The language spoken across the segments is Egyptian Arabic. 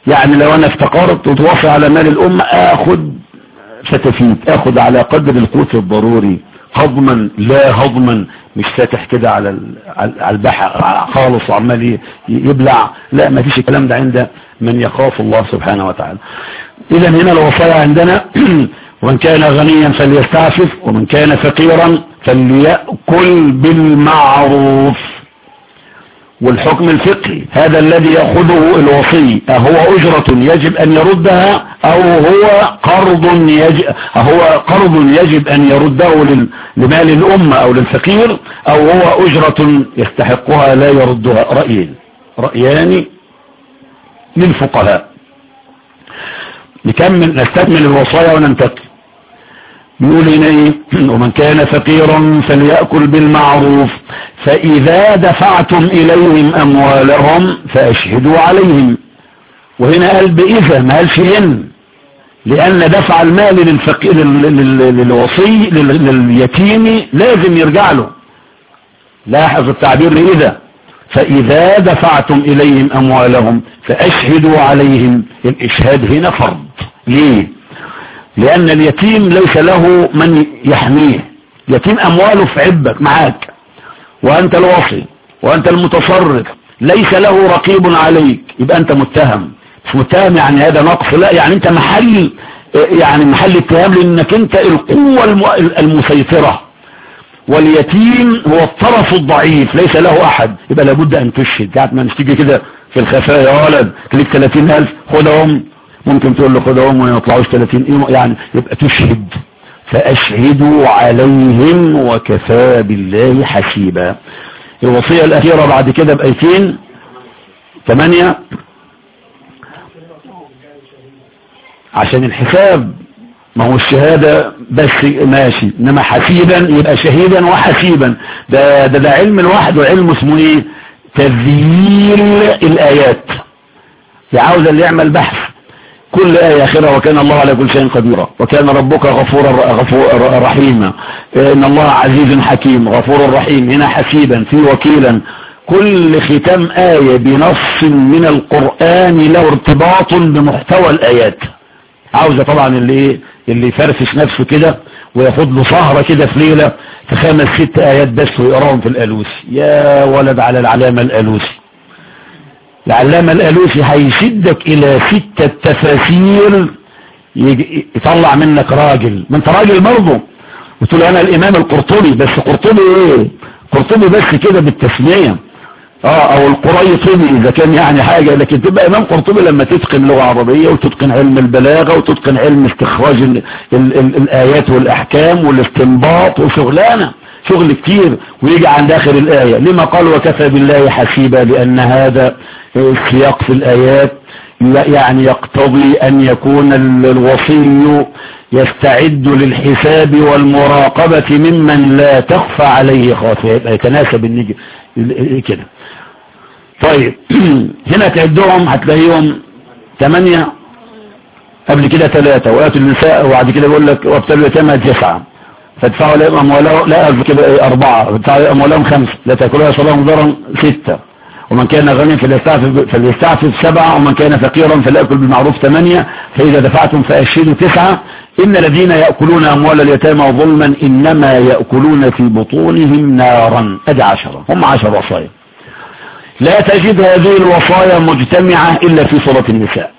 يعني لو انا افتقرت وتوصي على مال الامة اخد فتفيت اخد على قدر القوت الضروري هضما لا هضما مش فاتح كده على ال- على البحر خالص وعمال ي- يبلع لا ما فيش الكلام ده عند من يخاف الله سبحانه وتعالى اذا هنا الوصايا عندنا ومن كان غنيا فليستعفف ومن كان فقيرا فليأكل بالمعروف والحكم الفقهي هذا الذي يأخذه الوصي أهو أجرة يجب أن يردها أو هو قرض يجب, هو قرض يجب أن يرده لل- لمال الأمة أو للفقير أو هو أجرة يستحقها لا يردها رأيين رأيان للفقهاء نكمل نستكمل الوصايا وننتقل بيقول هنا ايه ومن كان فقيرا فليأكل بالمعروف فإذا دفعتم إليهم أموالهم فأشهدوا عليهم وهنا قال بإذا ما قالش إن لأن دفع المال للفقير لل- لل- للوصي لل- لليتيم لازم يرجع له لاحظ التعبير لإذا فإذا دفعتم إليهم أموالهم فأشهدوا عليهم الإشهاد هنا فرض ليه لأن اليتيم ليس له من يحميه يتيم أمواله في عبك معاك وأنت الوصي وأنت المتصرف ليس له رقيب عليك يبقى أنت متهم مش متهم يعني هذا نقص لا يعني أنت محل يعني محل اتهام لأنك أنت القوة الم- المسيطرة واليتيم هو الطرف الضعيف ليس له أحد يبقى لابد أن تشهد قاعد ما تيجي كده في الخفاء يا ولد ليك 30000 خدهم ممكن تقول له خدهم وما يطلعوش 30 إيه يعني يبقى تشهد فأشهدوا عليهم وكفى بالله حسيبا الوصية الأخيرة بعد كده بأيتين ثمانية عشان الحساب ما هو الشهادة بس ماشي انما حسيبا يبقى شهيدا وحسيبا ده ده, ده علم الواحد وعلم اسمه ايه تذييل الايات عاوز اللي يعمل بحث كل آية آخرة وكان الله على كل شيء قديرا وكان ربك غفورا غفور رحيما إن الله عزيز حكيم غفور رحيم هنا حسيبا في وكيلا كل ختام آية بنص من القرآن له ارتباط بمحتوى الآيات عاوزة طبعا اللي ايه اللي يفرفش نفسه كده وياخد له سهرة كده في ليلة في خمس ست آيات بس ويقراهم في الألوسي يا ولد على العلامة الألوسي العلامة الألوسي هيشدك إلى ستة تفاسير يجي- يطلع منك راجل ما انت راجل برضه وتقول انا الامام القرطبي بس قرطبي ايه قرطبي بس كده بالتسمية اه او القريطبي اذا كان يعني حاجة لكن تبقى امام قرطبي لما تتقن لغة عربية وتتقن علم البلاغة وتتقن علم استخراج ال ال ال الايات والاحكام والاستنباط وشغلانة شغل كتير ويجي عند اخر الاية لما قال وكفى بالله حسيبا لان هذا السياق في الايات يعني يقتضي ان يكون ال- الوصي يستعد للحساب والمراقبة ممن لا تخفى عليه خافية يبقى يتناسب النجي ال- كده طيب هنا تعدهم هتلاقيهم ثمانية قبل كده ثلاثة وآتوا النساء وبعد كده يقول لك وابتلوا اليتامى تسعة فادفعوا لهم أموالهم لا قصدي كده إيه أربعة فادفعوا لهم أموالهم خمسة لا تأكلوها صلاهم ضرا ستة ومن كان غنيا فليستعفف, فليستعفف سبعة ومن كان فقيرا فليأكل بالمعروف ثمانية فإذا دفعتم فأشهدوا تسعة إن الذين يأكلون أموال اليتامى ظلما إنما يأكلون في بطونهم نارا أدي عشرة هم عشر وصايا لا تجد هذه الوصايا مجتمعة إلا في صورة النساء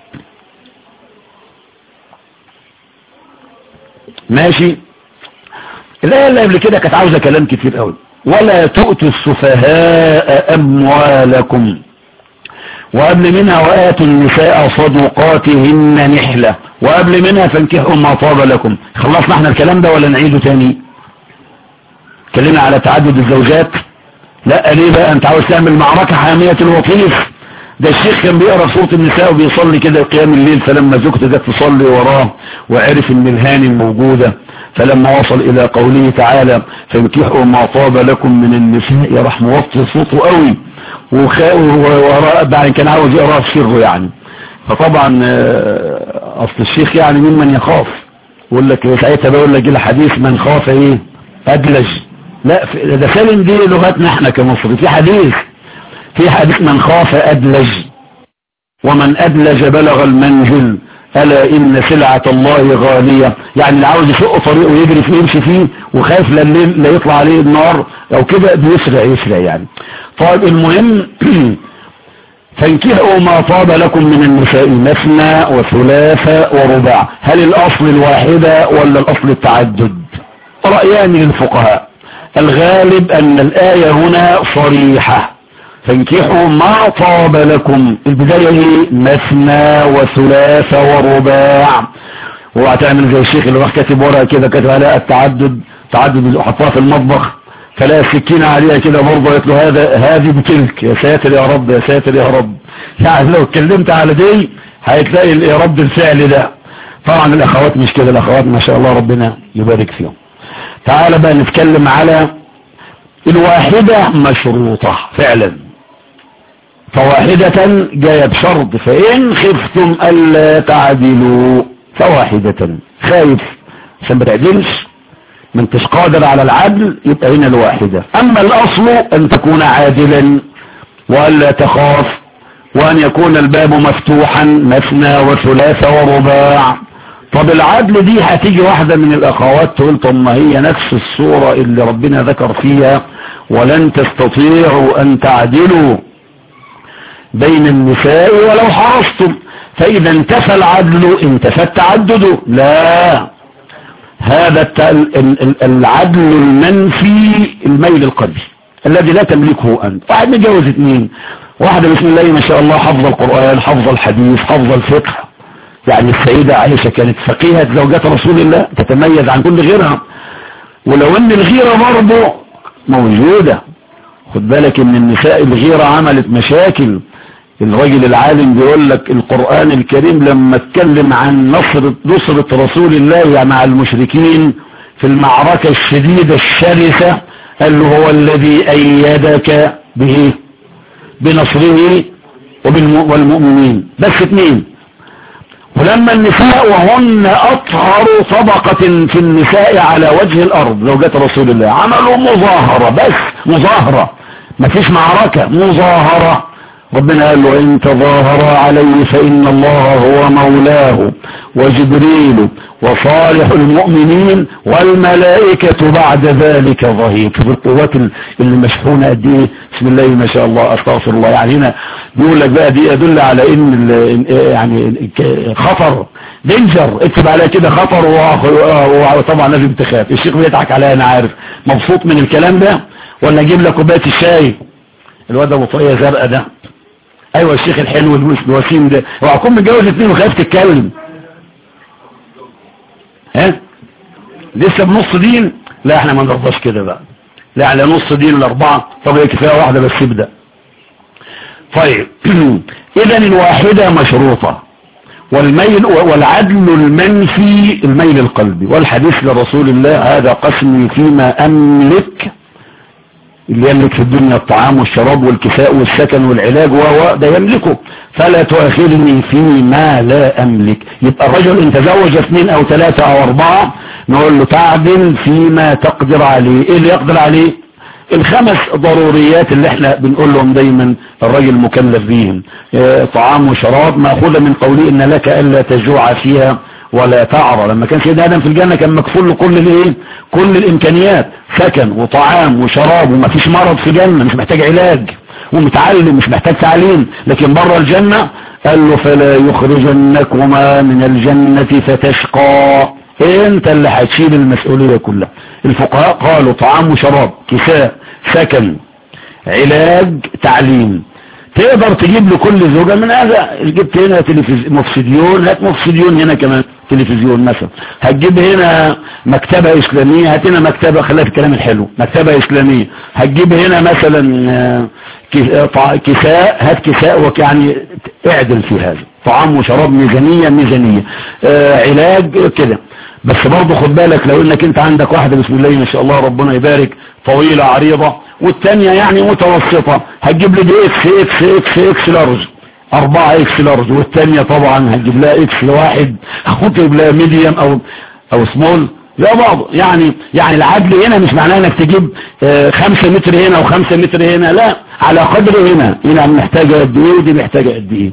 ماشي الآية اللي قبل كده كانت عاوزة كلام كتير قوي ولا تؤتوا السفهاء أموالكم وقبل منها وآتوا النساء صدقاتهن نحلة وقبل منها فانكحوا ما طاب لكم خلصنا احنا الكلام ده ولا نعيده تاني اتكلمنا على تعدد الزوجات لا ليه بقى انت عاوز تعمل معركة حامية الوطيس ده الشيخ كان بيقرا سوره النساء وبيصلي كده قيام الليل فلما زوجته جت تصلي وراه وعرف ان الهاني موجوده فلما وصل الى قوله تعالى فانكحوا ما طاب لكم من النساء راح موطي صوته قوي وخا- وراء بعد كان عاوز يقرا في سره يعني فطبعا آه، اصل الشيخ يعني ممن يخاف يقول لك ساعتها بيقول لك الحديث من خاف ايه ادلج لا في- ده سالم دي لغتنا احنا كمصري في حديث في حديث من خاف أدلج ومن أدلج بلغ المنزل ألا إن سلعة الله غالية يعني اللي عاوز يشق طريقه ويجري فيه يمشي فيه وخايف لا الليل لا يطلع عليه النار أو كده بيسرع يسرع يعني طيب المهم فانكحوا ما طاب لكم من النساء مثنى وثلاث ورباع هل الأصل الواحدة ولا الأصل التعدد رأيان للفقهاء الغالب أن الآية هنا صريحة فانكحوا ما طاب لكم البداية ايه مثنى وثلاث ورباع وهتعمل زي الشيخ اللي راح كاتب ورقه كده كاتب عليها التعدد تعدد حطها في المطبخ فلا سكينة عليها كده برضه قالت له هذا هذه بتلك يا ساتر يا رب يا ساتر يا رب يعني لو اتكلمت على دي هتلاقي رد الفعل ده طبعا الاخوات مش كده الاخوات ما شاء الله ربنا يبارك فيهم تعال بقى نتكلم على الواحدة مشروطة فعلا فواحدة جاية بشرط فإن خفتم ألا تعدلوا فواحدة خايف عشان ما تعدلش ما انتش قادر على العدل يبقى هنا الواحدة أما الأصل أن تكون عادلا وألا تخاف وأن يكون الباب مفتوحا مثنى وثلاث ورباع طب العدل دي هتيجي واحدة من الأخوات تقول طب ما هي نفس الصورة اللي ربنا ذكر فيها ولن تستطيعوا أن تعدلوا بين النساء ولو حرصتم فإذا انتفى العدل انتفى التعدد لا هذا العدل المنفي الميل القلبي الذي لا تملكه أنت واحد متجوز اثنين واحدة بسم الله ما شاء الله حفظ القرآن حفظ الحديث حفظ الفقه يعني السيدة عائشة كانت فقيهة زوجات رسول الله تتميز عن كل غيرها ولو ان الغيرة برضه موجودة خد بالك ان النساء الغيرة عملت مشاكل الراجل العالم بيقول لك القرآن الكريم لما اتكلم عن نصرة, نصرة رسول الله مع المشركين في المعركة الشديدة الشرسة قال له هو الذي أيدك به بنصره والمؤمنين بس اثنين ولما النساء وهن أطهر طبقة في النساء على وجه الأرض زوجات رسول الله عملوا مظاهرة بس مظاهرة ما فيش معركة مظاهرة ربنا قال له إن تظاهر عليه فإن الله هو مولاه وجبريل وصالح المؤمنين والملائكة بعد ذلك ظهير في القوات اللي مشحونة قد ايه بسم الله ما شاء الله استغفر الله يعني هنا بيقول لك بقى دي يدل على ان يعني خطر دينجر اكتب عليها كده خطر وطبعا لازم تخاف الشيخ بيضحك عليها انا عارف مبسوط من الكلام ده ولا اجيب لك كوبايه الشاي الواد ابو طريه زرقاء ده ايوه الشيخ الحلو الوسيم ده هو هكون متجوز اثنين وخايف تتكلم ها لسه بنص دين لا احنا ما نرضاش كده بقى لا على نص دين الاربعه طب هي كفايه واحده بس يبدا طيب اذا الواحده مشروطه والميل والعدل المنفي الميل القلبي والحديث لرسول الله هذا قسمي فيما املك اللي يملك في الدنيا الطعام والشراب والكساء والسكن والعلاج وهو ده يملكه فلا تؤخرني فيما لا أملك يبقى الرجل ان تزوج اثنين او ثلاثة او اربعة نقول له تعدل فيما تقدر عليه ايه اللي يقدر عليه الخمس ضروريات اللي احنا بنقول لهم دايما الرجل مكلف بيهم اه طعام وشراب ماخوذة من قولي ان لك الا تجوع فيها ولا تعرى لما كان سيدنا آدم في الجنة كان مكفول له كل الايه كل الامكانيات سكن وطعام وشراب وما فيش مرض في جنة مش محتاج علاج ومتعلم مش محتاج تعليم لكن بره الجنة قال له فلا يخرجنكما من الجنة فتشقى انت اللي هتشيل المسؤولية كلها الفقهاء قالوا طعام وشراب كساء سكن علاج تعليم تقدر تجيب لكل زوجة من هذا جبت هنا مفسديون هات مفسديون هنا كمان تلفزيون مثلا هتجيب هنا مكتبة اسلامية هات هنا مكتبة خليها في الكلام الحلو مكتبة اسلامية هتجيب هنا مثلا كساء هات كساء يعني اعدل في هذا طعام وشراب ميزانية ميزانية آه علاج كده بس برضه خد بالك لو انك انت عندك واحدة بسم الله ما شاء الله ربنا يبارك طويلة عريضة والتانية يعني متوسطة هتجيب لي دي اكس اكس اكس اكس لارج اربعة اكس لارج والتانية طبعا هتجيب لها اكس لواحد او تجيب لها ميديوم او او سمول لا بعض يعني يعني العدل هنا مش معناه انك تجيب اه خمسة متر هنا وخمسة متر هنا لا على قدر هنا هنا محتاجة قد ايه ودي محتاجة قد ايه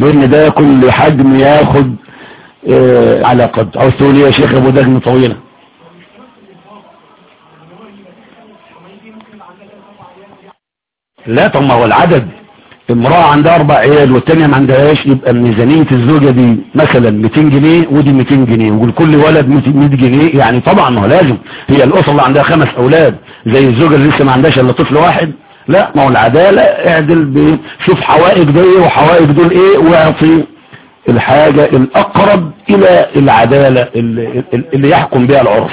لان ده كل حجم ياخد اه على قد او تقول يا شيخ ابو دجن طويلة لا طب ما هو العدد امرأة عندها اربع عيال والتانية ما عندهاش يبقى ميزانية الزوجة دي مثلا 200 جنيه ودي 200 جنيه ولكل ولد 100 جنيه يعني طبعا ما هو لازم هي الاسرة اللي عندها خمس اولاد زي الزوجة اللي لسه ما عندهاش الا طفل واحد لا ما هو العدالة اعدل بشوف حوائج دي وحوائج دول ايه واعطي الحاجة الاقرب الى العدالة اللي, اللي يحكم بها العرف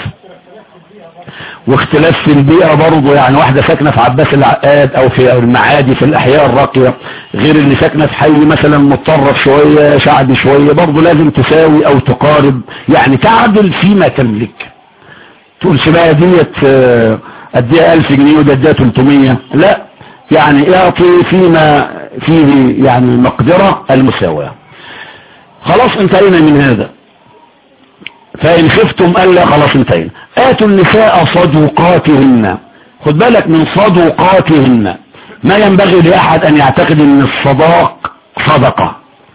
واختلاف في البيئة برضه يعني واحدة ساكنة في عباس العقاد او في المعادي في الاحياء الراقية غير اللي ساكنة في حي مثلا متطرف شوية شعبي شوية برضه لازم تساوي او تقارب يعني تعدل فيما تملك تقولش بقى ديت اديها 1000 جنيه وده اديها 300 لا يعني اعطي فيما فيه يعني المقدرة المساواة خلاص انتهينا من هذا فإن خفتم ألا خلاص انتهينا آتوا النساء صدقاتهن خد بالك من صدقاتهن ما ينبغي لأحد أن يعتقد أن الصداق صدقة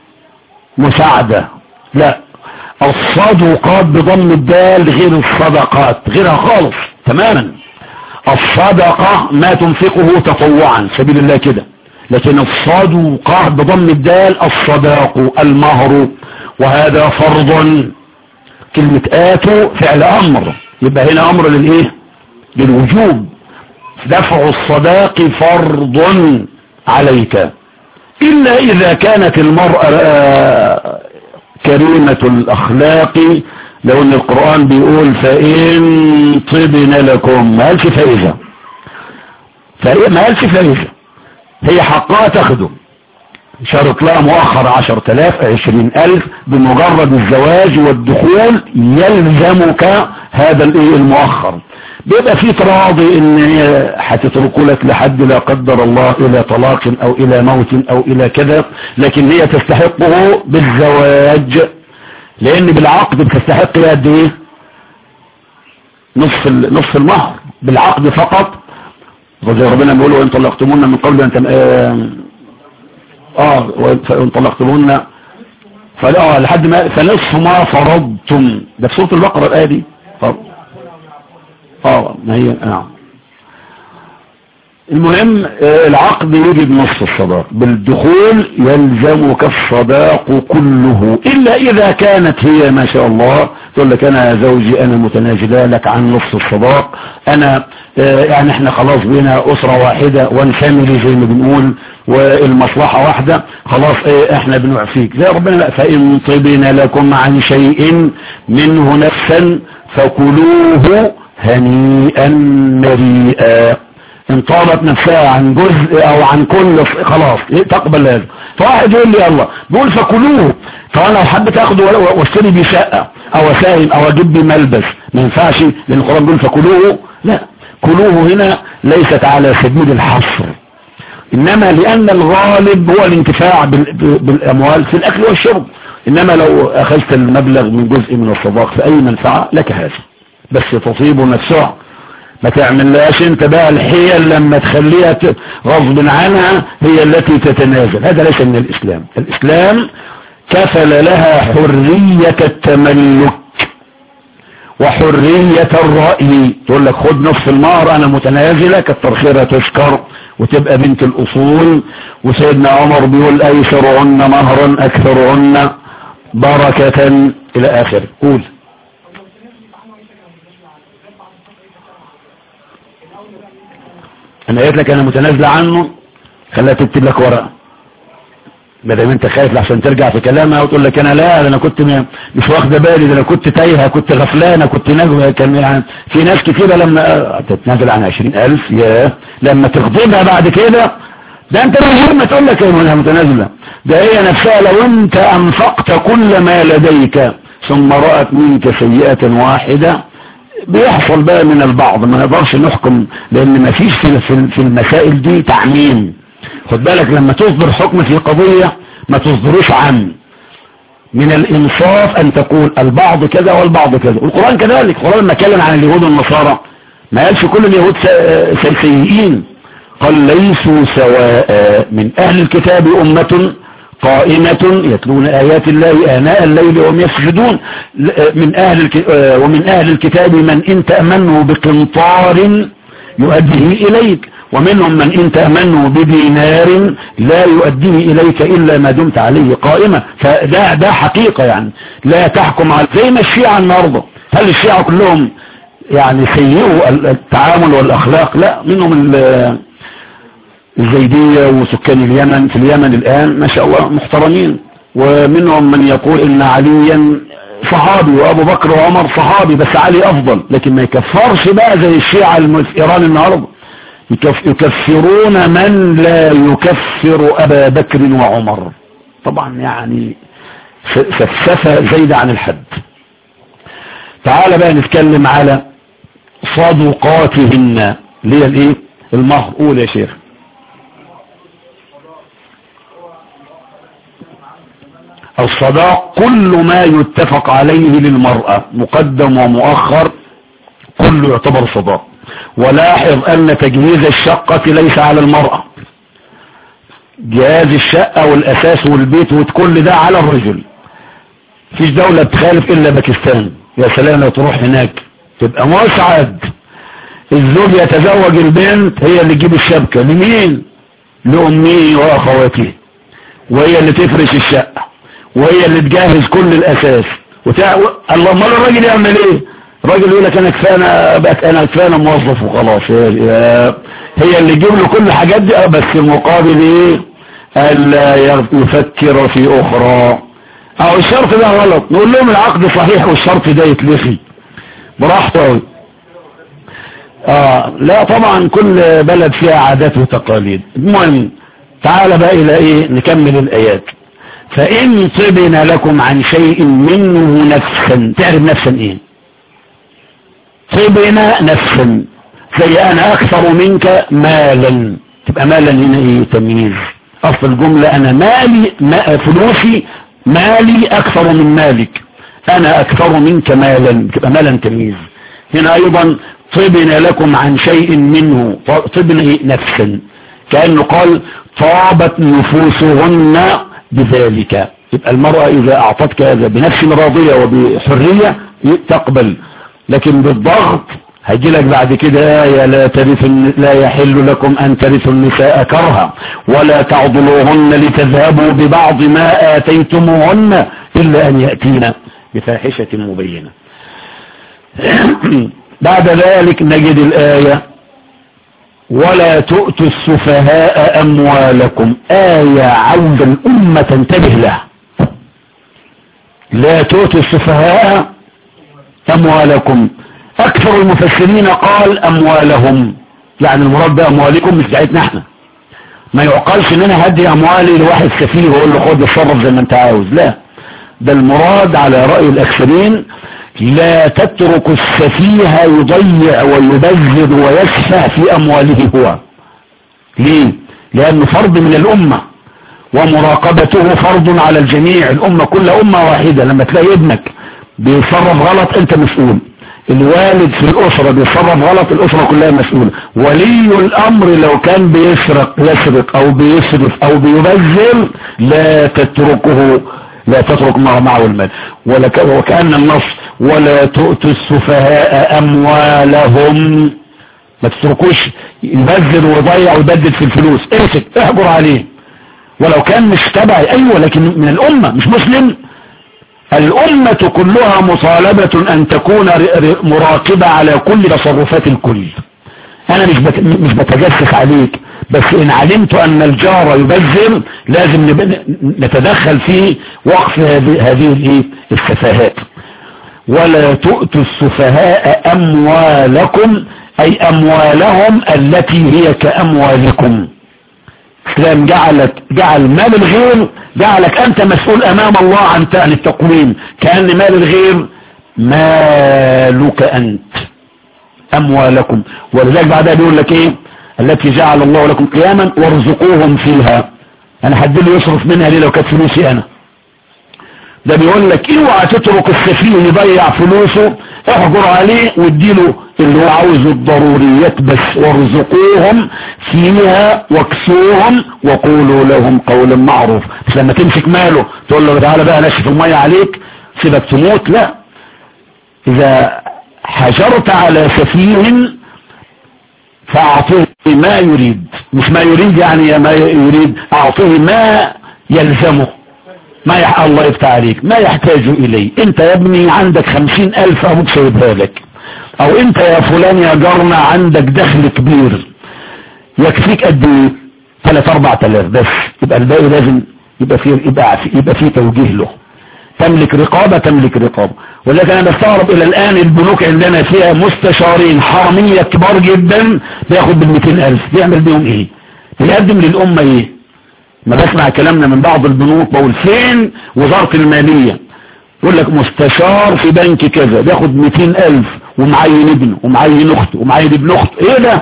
مساعدة لا الصدقات بضم الدال غير الصدقات غيرها خالص تماما الصدقة ما تنفقه تطوعا سبيل الله كده لكن الصدقة بضم الدال الصداق المهر وهذا فرض كلمة آتوا فعل أمر يبقى هنا أمر للإيه للوجوب دفع الصداق فرض عليك إلا إذا كانت المرأة كريمة الأخلاق لو ان القرآن بيقول فإن طبن لكم ما قالش فإذا ما قالش فإذا هي حقها تاخده شرط لها مؤخر عشر تلاف عشرين ألف بمجرد الزواج والدخول يلزمك هذا الايه المؤخر بيبقى في تراضي ان هي هتتركوا لك لحد لا قدر الله الى طلاق او الى موت او الى كذا لكن هي تستحقه بالزواج لان بالعقد بتستحق قد ايه نصف نصف المهر بالعقد فقط وزي ربنا بيقول وان طلقتمونا من قبل ان تم اه وان طلقتمونا فلا لحد ما فنصف ما فرضتم ده في سوره البقره الايه دي طب اه ما هي نعم المهم العقد يجب نصف الصداق بالدخول يلزمك الصداق كله إلا إذا كانت هي ما شاء الله تقول لك أنا زوجي أنا متناجدة لك عن نصف الصداق أنا يعني احنا خلاص بينا أسرة واحدة وانفاميلي زي ما بنقول والمصلحة واحدة خلاص ايه احنا بنعفيك زي ربنا لا فإن طبنا لكم عن شيء منه نفسا فكلوه هنيئا مريئا ان طالت نفسها عن جزء او عن كل خلاص تقبل هذا فواحد يقول لي الله بيقول فكلوه طبعا لو حبيت اخده واشتري بيه شقه او اساهم او اجيب بيه ملبس ما ينفعش لان القران بيقول فكلوه لا كلوه هنا ليست على سبيل الحصر انما لان الغالب هو الانتفاع بالاموال في الاكل والشرب انما لو اخذت المبلغ من جزء من الصداق في اي منفعه لك هذا بس تصيب نفسها ما تعملهاش انت بقى الحيل لما تخليها غصب عنها هي التي تتنازل هذا ليس من الاسلام الاسلام كفل لها حرية التملك وحرية الرأي تقول لك خد نصف المهر انا متنازلة كتر خيرها تشكر وتبقى بنت الاصول وسيدنا عمر بيقول ايسرهن مهرا اكثرهن بركة الى اخر قول انا قلت لك انا متنازله عنه خليها تكتب لك ورقه ما دام انت خايف عشان ترجع في كلامها وتقول لك انا لا انا كنت مش واخده بالي ده انا كنت تايهه كنت غفلانه كنت نجوى كان يعني في ناس كتيره لما تتنازل عن 20000 يا لما تغضبها بعد كده ده انت من غير ما تقول لك انا متنازله ده هي نفسها لو انت انفقت كل ما لديك ثم رأت منك سيئة واحدة بيحصل بقى من البعض ما نقدرش نحكم لان ما فيش في في المسائل دي تعميم خد بالك لما تصدر حكم في قضية ما تصدروش عام من الانصاف ان تقول البعض كذا والبعض كذا والقرآن كذلك القرآن لما اتكلم عن اليهود والنصارى ما قالش كل اليهود سيئين قال ليسوا سواء من اهل الكتاب امة قائمة يتلون آيات الله آناء الليل وهم يسجدون من أهل الك... ومن أهل الكتاب من إن تأمنه بقنطار يؤديه إليك ومنهم من إن تأمنه بدينار لا يؤديه إليك إلا ما دمت عليه قائمة فده ده حقيقة يعني لا تحكم على زي ما الشيعة النهاردة هل الشيعة كلهم يعني سيئوا التعامل والأخلاق لا منهم الزيدية وسكان اليمن في اليمن الآن ما شاء الله محترمين ومنهم من يقول إن عليا صحابي وأبو بكر وعمر صحابي بس علي أفضل لكن ما يكفرش بقى زي الشيعة المسئران النهاردة يكفرون من لا يكفر أبا بكر وعمر طبعا يعني سفسفة زايدة عن الحد تعال بقى نتكلم على صدقاتهن اللي هي الايه المهر قول يا شيخ الصداق كل ما يتفق عليه للمرأة مقدم ومؤخر كله يعتبر صداق ولاحظ ان تجهيز الشقة ليس على المرأة جهاز الشقة والاساس والبيت وكل ده على الرجل فيش دولة تخالف الا باكستان يا سلام لو تروح هناك تبقى مسعد الزوج يتزوج البنت هي اللي تجيب الشبكة لمين لأمي وأخواتي وهي اللي تفرش الشقة وهي اللي تجهز كل الأساس وتع... الله امال الراجل يعمل ايه الراجل يقول لك انا كفانا بقت انا كفانا موظف وخلاص هي اللي تجيب له كل الحاجات دي بس المقابل ايه الا يفكر في اخرى او الشرط ده غلط نقول لهم العقد صحيح والشرط ده يتلغي براحته قوي اه لا طبعا كل بلد فيها عادات وتقاليد المهم تعال بقى الى ايه نكمل الايات فان طبن لكم عن شيء منه نفسا تعرف نفسا ايه طبن نفسا زي انا اكثر منك مالا تبقى مالا هنا ايه تمييز اصل الجملة انا مالي ما فلوسي مالي اكثر من مالك انا اكثر منك مالا تبقى مالا تمييز هنا ايضا طبن لكم عن شيء منه طبن ايه نفسا كأنه قال طابت نفوسهن بذلك يبقى المرأة اذا اعطتك هذا بنفس راضية وبحرية تقبل لكن بالضغط هيجي لك بعد كده آية لا ترث لا يحل لكم أن ترثوا النساء كرها ولا تعضلوهن لتذهبوا ببعض ما آتيتموهن إلا أن يأتينا بفاحشة مبينة بعد ذلك نجد الآية ولا تؤتوا السفهاء أموالكم آية عوز الأمة تنتبه لها لا تؤتوا السفهاء أموالكم أكثر المفسرين قال أموالهم يعني المراد بأموالكم مش بتاعتنا احنا ما يعقلش ان انا هدي اموالي لواحد سفيه واقول له خد اتصرف زي ما انت عاوز لا ده المراد على رأي الاكثرين لا تترك السفيه يضيع ويبذر ويسفه في امواله هو ليه لانه فرض من الامة ومراقبته فرض على الجميع الامة كل امة واحدة لما تلاقي ابنك بيتصرف غلط انت مسؤول الوالد في الاسرة بيتصرف غلط الاسرة كلها مسؤولة ولي الامر لو كان بيسرق يسرق او بيسرف او بيبذل لا تتركه لا تترك معه معه المال وكأن النص ولا تؤتوا السفهاء اموالهم ما تتركوش يبذل ويضيع ويبدل في الفلوس امسك احجر عليه ولو كان مش تبعي ايوه لكن من الامة مش مسلم الأمة كلها مطالبة أن تكون مراقبة على كل تصرفات الكل أنا مش مش بتجسس عليك بس إن علمت أن الجار يبذل لازم نتدخل في وقف هذه السفاهات ولا تؤتوا السفهاء أموالكم أي أموالهم التي هي كأموالكم الإسلام جعلك جعل مال الغير جعلك أنت مسؤول أمام الله عن عن التقويم كأن مال الغير مالك أنت أموالكم ولذلك بعدها بيقول لك إيه التي جعل الله لكم قياما وارزقوهم فيها أنا حد له يصرف منها ليه لو كانت فلوسي أنا ده بيقول لك اوعى تترك السفيه يضيع فلوسه احجر عليه واديله اللي هو عاوز الضروريات بس وارزقوهم فيها واكسوهم وقولوا لهم قولا معروف مش لما تمسك ماله تقول له تعالى بقى نشف المية عليك سيبك تموت لا اذا حجرت على سفيه فاعطيه ما يريد مش ما يريد يعني ما يريد اعطيه ما يلزمه ما يح... الله يفتح عليك ما يحتاج اليه انت يا ابني عندك خمسين الف ابوك سيبها لك او انت يا فلان يا جارنا عندك دخل كبير يكفيك قد ايه ثلاث اربع تلاف بس يبقى الباقي لازم يبقى فيه يبقى فيه, يبقى فيه توجيه له تملك رقابة تملك رقابة ولكن انا بستغرب الى الان البنوك عندنا فيها مستشارين حرامية كبار جدا بياخد بالمئتين الف بيعمل بيهم ايه بيقدم للامة ايه ما بسمع كلامنا من بعض البنوك بقول فين وزارة المالية يقول لك مستشار في بنك كذا بياخد 200 الف ومعين ابنه ومعين اخته ومعين ابن اخته ايه ده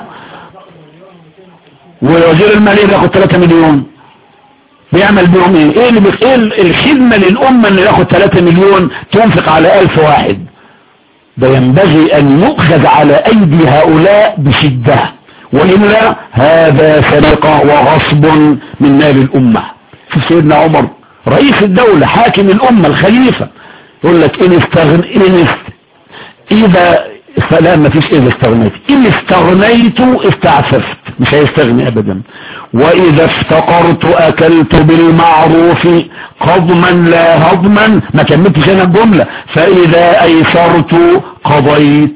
ووزير المالية بياخد 3 مليون بيعمل بيهم ايه ايه اللي بيخ... ايه الخدمة للامة ان ياخد 3 مليون تنفق على 1000 واحد ده ينبغي ان يؤخذ على ايدي هؤلاء بشدة وإلا هذا سرقة وغصب من مال الأمة في سيدنا عمر رئيس الدولة حاكم الأمة الخليفة يقول لك إن استغن إن است... إذا لا ما فيش إذا استغنيت إن استغنيت استعففت مش هيستغني أبدا وإذا افتقرت أكلت بالمعروف قضما لا هضما ما كملتش أنا الجملة فإذا أيسرت قضيت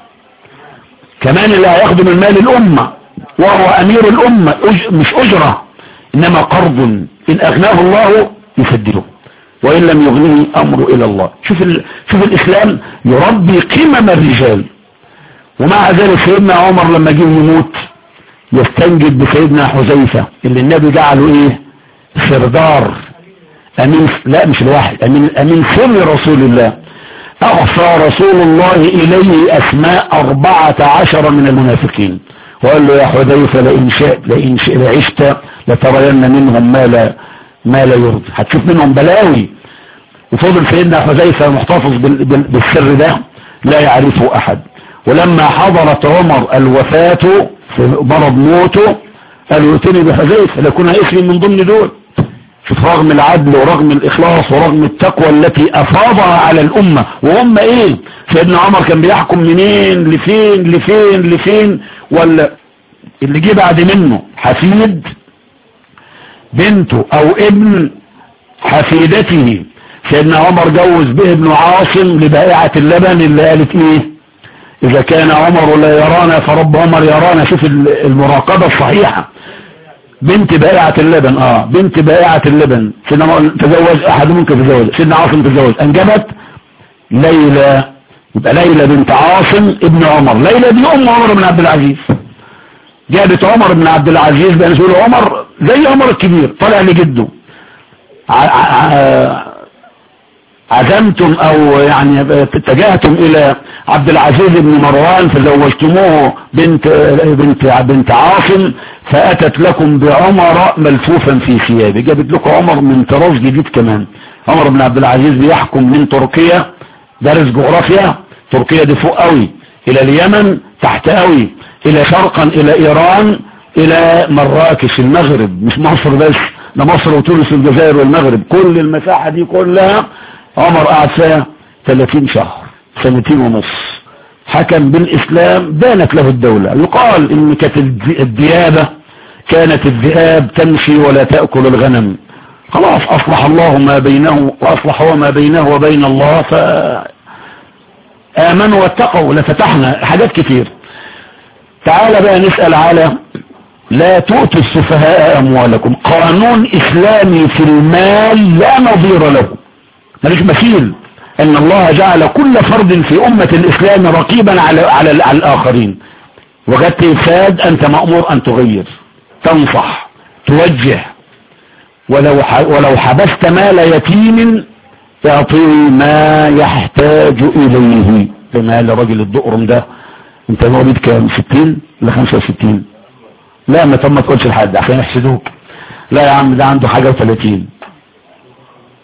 كمان اللي هيخدم المال الأمة وهو أمير الأمة أج... مش أجرة إنما قرض إن أغناه الله يسدده وإن لم يغنيه أمره إلى الله شوف, ال... شوف الإسلام يربي قمم الرجال ومع ذلك سيدنا عمر لما جه يموت يستنجد بسيدنا حذيفة اللي النبي جعله ايه سردار امين لا مش الواحد امين, أمين سر رسول الله اغفى رسول الله اليه اسماء اربعة عشر من المنافقين وقال له يا حذيفة لئن شئت لئن شئت لعشت لترين منهم ما لا ما لا يرضي هتشوف منهم بلاوي وفضل سيدنا حذيفة محتفظ بالسر ده لا يعرفه احد ولما حضرت عمر الوفاة في مرض موته قال ائتني بحذيفة لكون اسمي من ضمن دول شوف رغم العدل ورغم الإخلاص ورغم التقوى التي أفاضها على الأمة وهم إيه سيدنا عمر كان بيحكم منين لفين لفين لفين ولا اللي جه بعد منه حفيد بنته أو ابن حفيدته سيدنا عمر جوز به ابن عاصم لبائعة اللبن اللي قالت إيه إذا كان عمر لا يرانا فرب عمر يرانا شوف المراقبة الصحيحة بنت بائعة اللبن اه بنت بائعة اللبن سيدنا تزوج احد ممكن تزوج سيدنا عاصم تزوج انجبت ليلى يبقى ليلى بنت عاصم ابن عمر ليلى دي ام عمر بن عبد العزيز جابت عمر بن عبد العزيز بان يقول عمر زي عمر الكبير طلع لجده عزمتم او يعني اتجهتم الى عبد العزيز بن مروان فزوجتموه بنت بنت بنت عاصم فاتت لكم بعمر ملفوفا في ثيابه جابت لكم عمر من طراز جديد كمان عمر بن عبد العزيز بيحكم من تركيا دارس جغرافيا تركيا دي فوق قوي الى اليمن تحت قوي الى شرقا الى ايران الى مراكش المغرب مش مصر بس ده مصر وتونس والجزائر والمغرب كل المساحة دي كلها عمر قعد فيها 30 شهر سنتين ونص حكم بالإسلام بانت له الدولة يقال إن كانت الديابة كانت الذئاب تمشي ولا تأكل الغنم خلاص أصلح الله ما بينه وأصلح هو ما بينه وبين الله فآمنوا واتقوا لفتحنا حاجات كتير تعال بقى نسأل على لا تؤتوا السفهاء أموالكم قانون إسلامي في المال لا نظير له ملوش مثيل ان الله جعل كل فرد في امة الاسلام رقيبا على, على, على الاخرين وجدت افساد انت مأمور ان تغير تنصح توجه ولو, ولو حبست مال يتيم تعطيه ما يحتاج اليه بمال رجل الدقرم ده انت مواليد كام 60 ل 65 لا ما طب ما تقولش لحد عشان يحسدوك لا يا عم ده عنده حاجة و30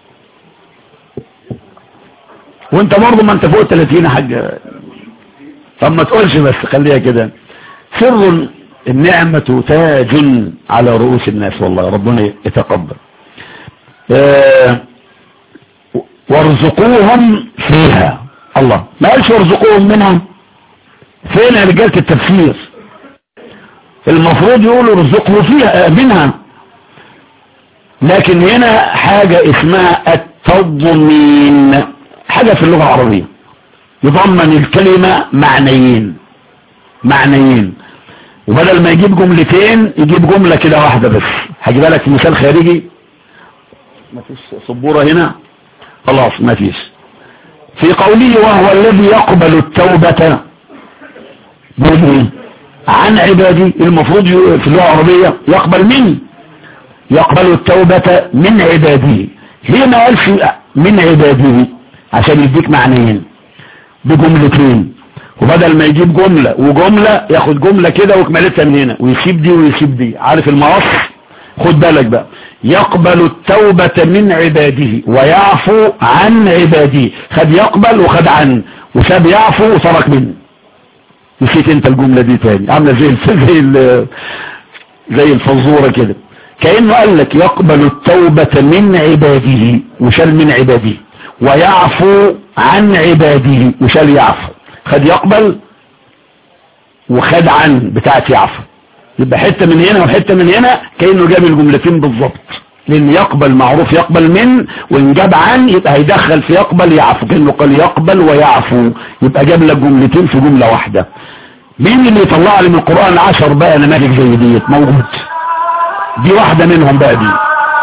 وانت برضه ما انت فوق 30 حاجة طب ما تقولش بس خليها كده سر النعمة تاج على رؤوس الناس والله ربنا يتقبل آه وارزقوهم فيها الله ما قالش وارزقوهم منها فين يا رجالة التفسير المفروض يقولوا ارزقوا فيها منها لكن هنا حاجة اسمها التضمين حاجة في اللغة العربية يضمن الكلمة معنيين معنيين وبدل ما يجيب جملتين يجيب جملة كده واحدة بس هجيب لك مثال خارجي ما فيش سبورة هنا خلاص ما فيش في قوله وهو الذي يقبل التوبة عن عبادي المفروض في اللغة العربية يقبل مني يقبل التوبة من عباده ليه ما قالش من عباده عشان يديك معنيين بجملتين وبدل ما يجيب جملة وجملة ياخد جملة كده وكملتها من هنا ويسيب دي ويسيب دي عارف المقص خد بالك بقى يقبل التوبة من عباده ويعفو عن عباده خد يقبل وخد عن وساب يعفو وترك منه نسيت انت الجملة دي تاني عاملة زي زي زي الفزورة كده كأنه قال لك يقبل التوبة من عباده وشال من عباده ويعفو عن عباده وشال يعفو خد يقبل وخد عن بتاعت يعفو يبقى حتة من هنا وحتة من هنا كأنه جاب الجملتين بالظبط لان يقبل معروف يقبل من وان جاب عن يبقى هيدخل في يقبل يعفو كأنه قال يقبل ويعفو يبقى جاب لك جملتين في جملة واحدة مين اللي يطلع لي من القرآن عشر بقى نماذج زي ديت موجود دي واحدة منهم بقى دي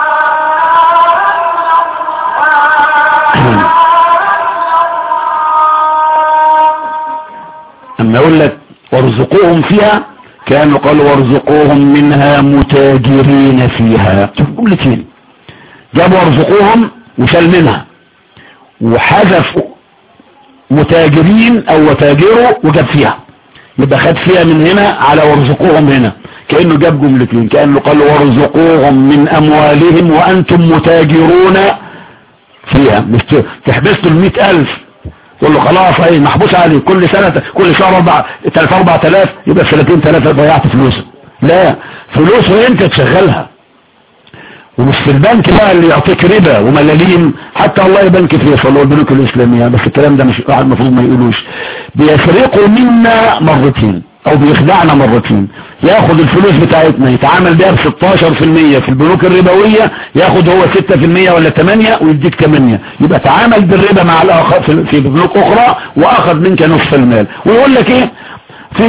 اما يقول لك وارزقوهم فيها كانوا قالوا وارزقوهم منها متاجرين فيها شوف جملتين جابوا وارزقوهم وشال منها وحذف متاجرين او وتاجروا وجاب فيها يبقى خد فيها من هنا على وارزقوهم هنا كأنه جاب جملتين كأنه قال وارزقوهم من أموالهم وأنتم متاجرون فيها مش تحبسوا المئة ألف تقول له خلاص ايه محبوس عليه كل سنة كل شهر أربع تلف أربع تلاف يبقى سنتين ثلاثة ضيعت فلوسه لا فلوسه انت تشغلها ومش في البنك بقى اللي يعطيك ربا وملاليم حتى الله بنك فيصل والبنوك الإسلامية بس الكلام ده مش المفروض ما يقولوش بيسرقوا منا مرتين او بيخدعنا مرتين ياخد الفلوس بتاعتنا يتعامل بيها ب 16% في البنوك الربوية ياخد هو 6% ولا 8 ويديك 8 يبقى تعامل بالربا مع الاخر في بنوك اخرى واخذ منك نصف المال ويقول لك ايه في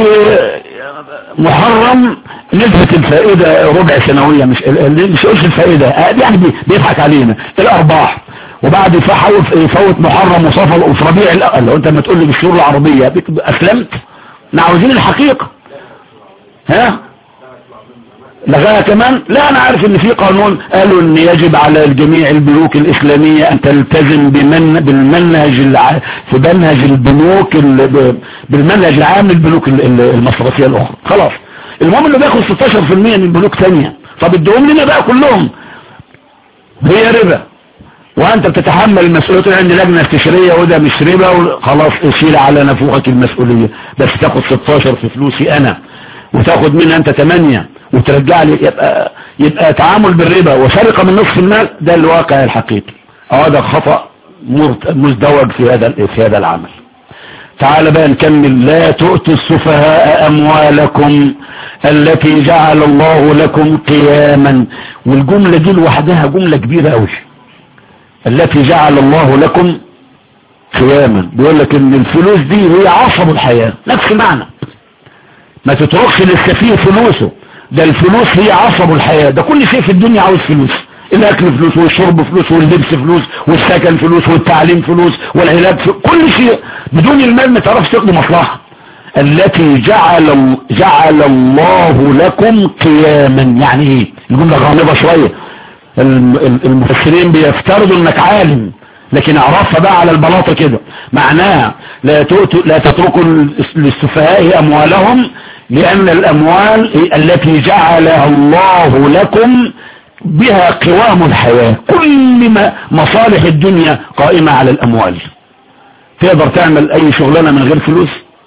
محرم نسبة الفائدة ربع سنوية مش مش قلش الفائدة يعني بيضحك علينا الارباح وبعد يفوت محرم وصفر وفي ربيع الاول لو انت ما تقول لي بالشهور العربية اسلمت احنا عاوزين الحقيقة ها لغاها كمان لا انا عارف ان في قانون قالوا ان يجب على جميع البنوك الاسلامية ان تلتزم بمن بالمنهج الع... في منهج البنوك ال... بالمنهج العام للبنوك المصرفية الاخرى خلاص المهم انه بياخد 16% من بنوك ثانيه طب ادهم لنا بقى كلهم هي ربا وانت بتتحمل المسؤولية عند لجنة استشارية وده مش ربا خلاص اشيل على نفوخك المسؤولية بس تاخد 16 في فلوسي انا وتاخد منها انت 8 وترجع لي يبقى يبقى تعامل بالربا وسرقة من نصف المال ده الواقع الحقيقي هذا خطأ مزدوج في هذا في هذا العمل تعال بقى نكمل لا تؤتوا السفهاء اموالكم التي جعل الله لكم قياما والجملة دي لوحدها جملة كبيرة قوي التي جعل الله لكم قياما بيقول لك ان الفلوس دي هي عصب الحياة نفس المعنى ما تتركش للسفيه فلوسه ده الفلوس هي عصب الحياة ده كل شيء في الدنيا عاوز فلوس الاكل فلوس والشرب فلوس واللبس فلوس والسكن فلوس والتعليم فلوس والعلاج فلوس كل شيء بدون المال ما تعرفش تقضي مصلحة التي جعل جعل الله لكم قياما يعني ايه الجمله غامضه شويه المفسرين بيفترضوا انك عالم لكن اعرفها بقى على البلاطه كده معناها لا لا تتركوا للسفهاء اموالهم لان الاموال التي جعلها الله لكم بها قوام الحياة كل ما مصالح الدنيا قائمة على الاموال تقدر تعمل اي شغلانة من غير فلوس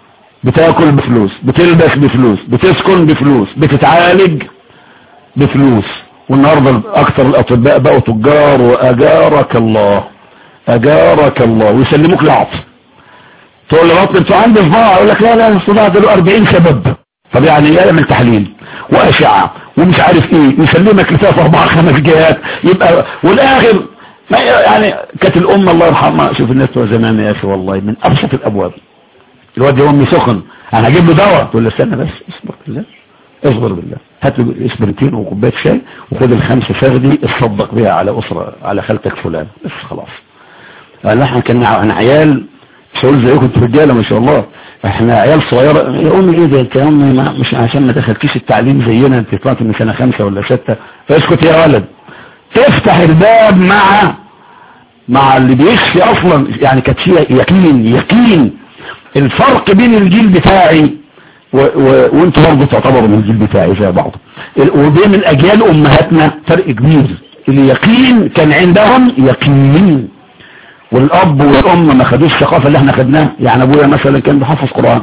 بتاكل بفلوس بتلبس بفلوس بتسكن بفلوس بتتعالج بفلوس والنهاردة اكثر الاطباء بقوا تجار واجارك الله اجارك الله ويسلموك لعطف تقول له بطل انتوا عندي صداع يقول لك لا لا الصداع ده له 40 سبب طب يعني يعمل تحليل واشعه ومش عارف ايه يسلمك لثلاث اربع خمس جهات يبقى والاخر ما يعني كانت الامه الله يرحمها شوف الناس بتوع زمان يا اخي والله من ابسط الابواب الواد يا امي سخن انا هجيب له دواء تقول له استنى بس اصبر بالله اصبر بالله هات له اسبرتين وكوبايه شاي وخد الخمسه فردي اتصدق بيها على اسره على خالتك فلان بس خلاص قال احنا كنا انا عيال مش هقول زيكم انتوا رجاله ما شاء الله احنا عيال صغيره يا امي ايه ده انت يا امي ما مش عشان ما دخلتيش التعليم زينا انت طلعت من سنه خمسه ولا سته فاسكت يا ولد تفتح الباب مع مع اللي بيشفي اصلا يعني كانت فيها يقين يقين الفرق بين الجيل بتاعي و... و... وانتوا برضه تعتبروا من الجيل بتاعي زي بعض وبين الاجيال امهاتنا فرق كبير اليقين كان عندهم يقين والاب والام ما خدوش الثقافه اللي احنا خدناها يعني ابويا مثلا كان بيحفظ قران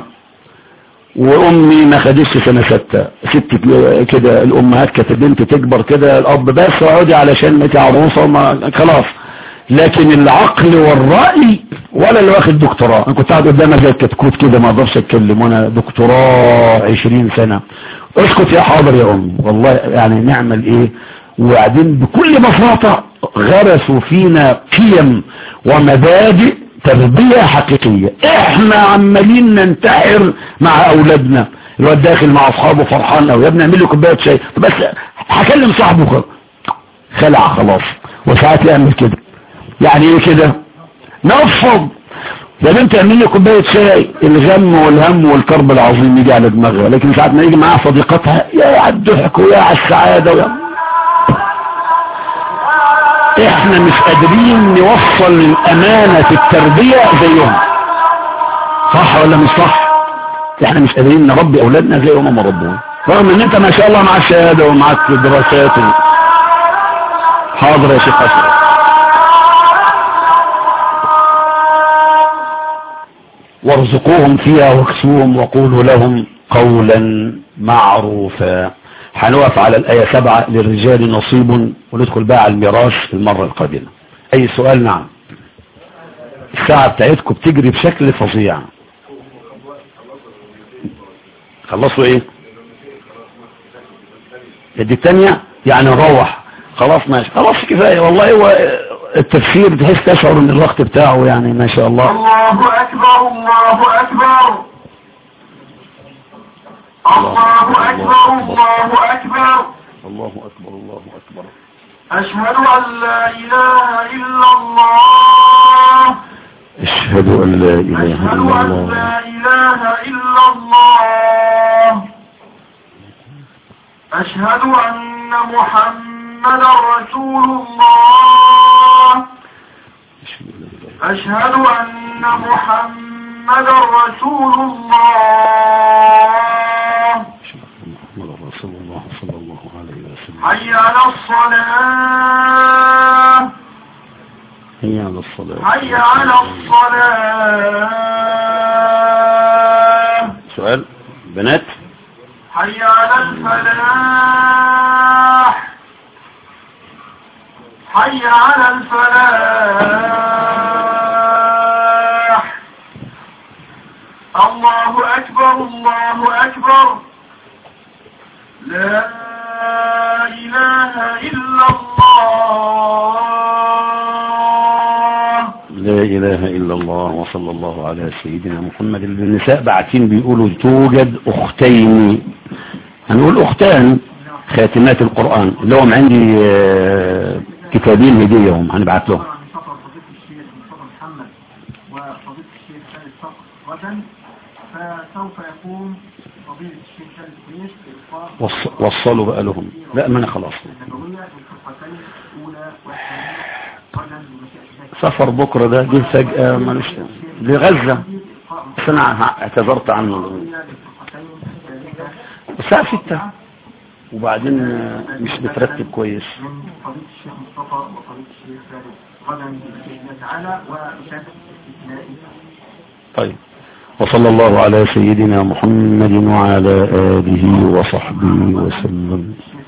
وامي ما خدتش سنه سته ست كده الامهات كانت البنت تكبر كده الاب بس اقعدي علشان انت عروسه ما خلاص لكن العقل والرأي ولا اللي واخد دكتوراه انا كنت قاعد قدامك زي الكتكوت كده ما اقدرش اتكلم وانا دكتوراه 20 سنه اسكت يا حاضر يا امي والله يعني نعمل ايه وبعدين بكل بساطه غرسوا فينا قيم ومبادئ تربية حقيقية احنا عمالين ننتحر مع اولادنا الواد داخل مع اصحابه فرحان او يا ابني اعمل لي كوبايه شاي بس هكلم صاحبه خلع خلاص وساعات يعمل كده يعني ايه كده نفض يا بنت اعمل لي كوبايه شاي الغم والهم والكرب العظيم يجي على دماغها لكن ساعات ما يجي معاها صديقتها يا على الضحك ويا على السعاده ويا احنا مش قادرين نوصل الامانة في التربية زيهم صح ولا مش صح احنا مش قادرين نربي اولادنا زي هم ربونا رغم ان انت ما شاء الله معاك شهادة ومعاك دراسات حاضر يا شيخ اشرف وارزقوهم فيها واكسوهم وقولوا لهم قولا معروفا هنقف على الآية سبعة للرجال نصيب وندخل بقى على الميراث المرة القادمة أي سؤال نعم الساعة بتاعتكم بتجري بشكل فظيع خلصوا ايه دي التانية يعني نروح خلاص ماشي خلاص كفاية والله هو التفسير تحس تشعر ان الوقت بتاعه يعني ما شاء الله الله أكبر الله أكبر الله أكبر الله أكبر الله أكبر الله أكبر أشهد أن لا إله إلا الله أشهد أن لا إله أشهد إلا أن الله لا إله إلا الله أشهد أن محمدا رسول الله أشهد أن محمدا رسول الله محمد رسول الله صلى الله عليه وسلم حي على الصلاة هيا على الصلاة حي على الصلاة سؤال بنات حي على الفلاح حي على الفلاح الله أكبر الله أكبر لا إله إلا الله لا إله إلا الله وصلى الله على سيدنا محمد النساء بعتين بيقولوا توجد أختين هنقول أختان خاتمات القرآن اللي هم عندي آه، كتابين هديهم هنبعت لهم طبعا سفر فضيلة الشيخ مصطفى محمد وفضيلة الشيخ خالد صقر غدا فسوف يقوم فضيلة الشيخ خالد قريش بإلقاء وص- وصلوا بقى لهم لا ما أنا خلاص النبوية للفرقتين الأولى والثانية غدا بمشيئة الله سفر بكرة ده جه فجأة مالوش لغزة بس أنا اعتذرت عنه للفرقتين الثالثة الساعة ستة وبعدين آه، مش بترتب كويس من فضيلة الشيخ مصطفى وفضيلة الشيخ خالد غدا بإذن الله تعالى وأشهد استثنائي طيب وصلى الله على سيدنا محمد وعلى آله وصحبه وسلم